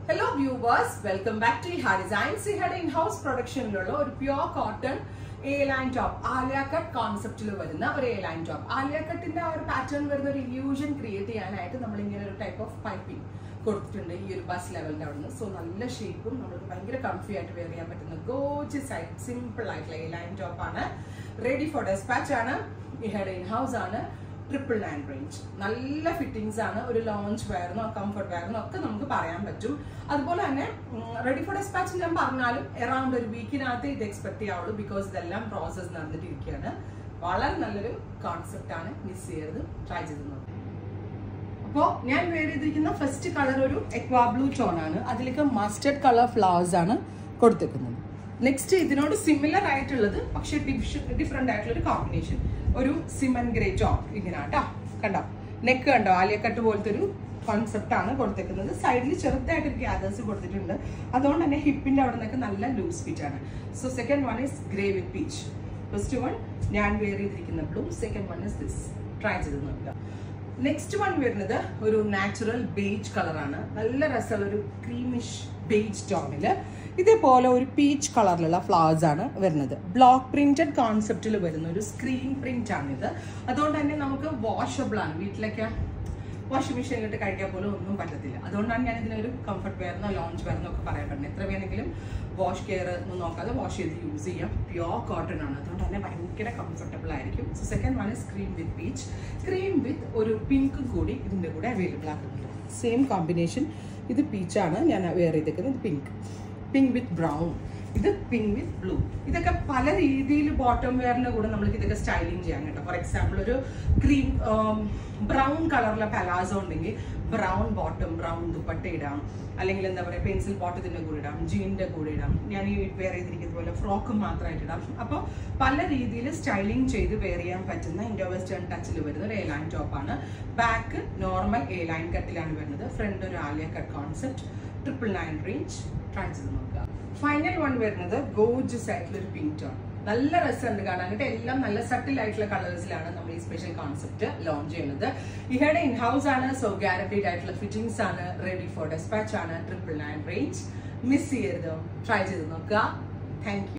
hello viewers welcome back to ഹാ designs ഇഹയുടെ in house പ്രൊഡക്ഷനിലുള്ള ഒരു pure cotton A line top Alia cut കോൺസെപ്റ്റിൽ വരുന്ന ഒരു എ ലൈൻ ടോപ്പ് ആലിയ കട്ടിന്റെ ആ ഒരു പാറ്റേൺ വരുന്ന ഒരു ഇല്യൂഷൻ ക്രിയേറ്റ് ചെയ്യാനായിട്ട് നമ്മൾ ഇങ്ങനെ ഒരു ടൈപ്പ് ഓഫ് പൈപ്പിംഗ് കൊടുത്തിട്ടുണ്ട് ഈ ഒരു ബസ് ലെവലിന്റെ അവിടുന്ന് സോ നല്ല ഷേപ്പും നമുക്ക് ഭയങ്കര കംഫി ആയിട്ട് വെയർ ചെയ്യാൻ പറ്റുന്ന ഗോച്ച് സൈഡ് സിമ്പിൾ ആയിട്ടുള്ള എ ലൈൻ ടോപ്പ് ആണ് റെഡി ഫോർ ഡെസ്പാച്ച് ആണ് ഇഹയുടെ ഇൻ ഹൗസ് ആണ് ട്രിപ്പിൾ നയൻ റേഞ്ച് നല്ല ഫിറ്റിംഗ്സ് ആണ് ഒരു ലോഞ്ച് വെയറിനോ കംഫർട്ട് വെയറിനോ ഒക്കെ നമുക്ക് പറയാൻ പറ്റും അതുപോലെ തന്നെ റെഡി ഫോർ ഡെസ്പാച്ച് ഞാൻ പറഞ്ഞാലും എറൗണ്ട് ഒരു വീക്കിനകത്ത് ഇത് എക്സ്പെക്ട് ചെയ്യാവുള്ളൂ ബിക്കോസ് ഇതെല്ലാം പ്രോസസ് നടന്നിട്ടിരിക്കുകയാണ് വളരെ നല്ലൊരു കോൺസെപ്റ്റ് ആണ് മിസ് ചെയ്യരുത് ട്രൈ ചെയ്ത് നോക്കാം അപ്പോൾ ഞാൻ വെയർ ചെയ്തിരിക്കുന്ന ഫസ്റ്റ് കളർ ഒരു എക്വാ ബ്ലൂ ടോൺ ആണ് അതിലേക്ക് മസ്റ്റർഡ് കളർ ഫ്ലവേഴ്സ് ആണ് കൊടുത്തേക്കുന്നത് നെക്സ്റ്റ് ഇതിനോട് സിമിലർ ആയിട്ടുള്ളത് പക്ഷേ ഡിഫറെന്റ് ആയിട്ടുള്ള ഒരു കോമ്പിനേഷൻ ഒരു സിമൻ ഗ്രേ ടോപ്പ് ഇങ്ങനെ കേട്ടോ കണ്ടോ നെക്ക് കണ്ടോ ആലിയക്കട്ട് പോലത്തെ ഒരു കോൺസെപ്റ്റ് ആണ് കൊടുത്തേക്കുന്നത് സൈഡിൽ ചെറുതായിട്ട് ഒരു ഗ്യാദേഴ്സ് കൊടുത്തിട്ടുണ്ട് അതുകൊണ്ട് തന്നെ ഹിപ്പിന്റെ അവിടെ നിന്നൊക്കെ നല്ല ലൂസ് ഫിറ്റ് ആണ് so second one is grey with peach first one ഞാൻ വെയർ ചെയ്തിരിക്കുന്ന blue second one is this try ചെയ്ത് നോക്കുക നെക്സ്റ്റ് വൺ വരുന്നത് ഒരു നാച്ചുറൽ ബേജ് കളറാണ് നല്ല രസമുള്ള ഒരു ക്രീമിഷ് ബേജ് ടോണില് ഇതേപോലെ ഒരു പീച്ച് കളറിലുള്ള ഫ്ലവേഴ്സ് ആണ് വരുന്നത് ബ്ലോക്ക് പ്രിന്റഡ് കോൺസെപ്റ്റിൽ വരുന്ന ഒരു സ്ക്രീൻ പ്രിന്റ് ആണ് ഇത് അതുകൊണ്ട് തന്നെ നമുക്ക് വാഷബിൾ ആണ് വീട്ടിലൊക്കെ വാഷിംഗ് മെഷീനിലിട്ട് കഴിക്കാൻ പോലും ഒന്നും പറ്റത്തില്ല അതുകൊണ്ടാണ് ഞാൻ ഇതിനൊരു കംഫർട്ട് വെയർന്നോ ലോഞ്ച് വെയർന്നോ ഒക്കെ പറയാൻ പറ്റുന്നത് എത്ര വേണമെങ്കിലും വാഷ് കെയർ ഒന്നും നോക്കാതെ വാഷ് ചെയ്ത് യൂസ് ചെയ്യാം പ്യോർ കോട്ടൺ ആണ് അതുകൊണ്ട് തന്നെ ഭയങ്കര കംഫർട്ടബിൾ ആയിരിക്കും so second one is cream with peach cream with ഒരു പിങ്ക് കൂടി ഇതിൻ്റെ കൂടെ അവൈലബിൾ ആക്കുന്നുണ്ട് സെയിം കോമ്പിനേഷൻ ഇത് പീച്ചാണ് ഞാൻ വെയർ ചെയ്തേക്കുന്നത് ഇത് പിങ്ക് പിങ്ക് വിത്ത് ബ്രൗൺ ഇത് പിങ്ക് വിത്ത് ബ്ലൂ ഇതൊക്കെ പല രീതിയിൽ ബോട്ടം വെയറിന്റെ കൂടെ നമ്മൾക്ക് ഇതൊക്കെ സ്റ്റൈലിംഗ് ചെയ്യാൻ കേട്ടോ ഫോർ എക്സാമ്പിൾ ഒരു ക്രീം ബ്രൗൺ കളറിലെ പലാസോ ഉണ്ടെങ്കിൽ ബ്രൗൺ ബോട്ടം ബ്രൗൺ ദുപ്പട്ട ഇടാം അല്ലെങ്കിൽ എന്താ പറയുക പെൻസിൽ ബോട്ടത്തിന്റെ കൂടെ ഇടാം ജീനിന്റെ കൂടെ ഇടാം ഞാൻ ഈ വെയർ ചെയ്തിരിക്കുന്ന പോലെ ഫ്രോക്ക് മാത്രമായിട്ട് ഇടാം അപ്പോൾ പല രീതിയിൽ സ്റ്റൈലിംഗ് ചെയ്ത് വെയർ ചെയ്യാൻ പറ്റുന്ന ഇൻഡോ വെസ്റ്റേൺ ടച്ചിൽ വരുന്ന ഒരു എ ലൈൻ ടോപ്പാണ് ബാക്ക് നോർമൽ എ ലൈൻ കട്ടിലാണ് വരുന്നത് ഫ്രണ്ട് ഒരു Alia cut concept triple nine range try ചെയ്ത് നോക്കുക ഫൈനൽ വൺ വരുന്നത് ഗോജസ് ആയിട്ടുള്ള ഒരു പിങ്ക് ടോൺ നല്ല രസമുണ്ട് കാണാനായിട്ട് എല്ലാം നല്ല സട്ടിൽ ആയിട്ടുള്ള കളേഴ്സിലാണ് നമ്മൾ ഈ സ്പെഷ്യൽ കോൺസെപ്റ്റ് ലോഞ്ച് ചെയ്യുന്നത് ഇഹയുടെ ഇൻ ഹൗസ് ആണ് സോ ഗ്യാരണ്ടീഡ് ആയിട്ടുള്ള ഫിറ്റിംഗ്സ് ആണ് റെഡി ഫോർ ഡെസ്പാച്ച് ആണ് ട്രിപ്പിൾ നയൻ റേഞ്ച് മിസ് ചെയ്യരുത് ട്രൈ ചെയ്ത് നോക്കുക താങ്ക്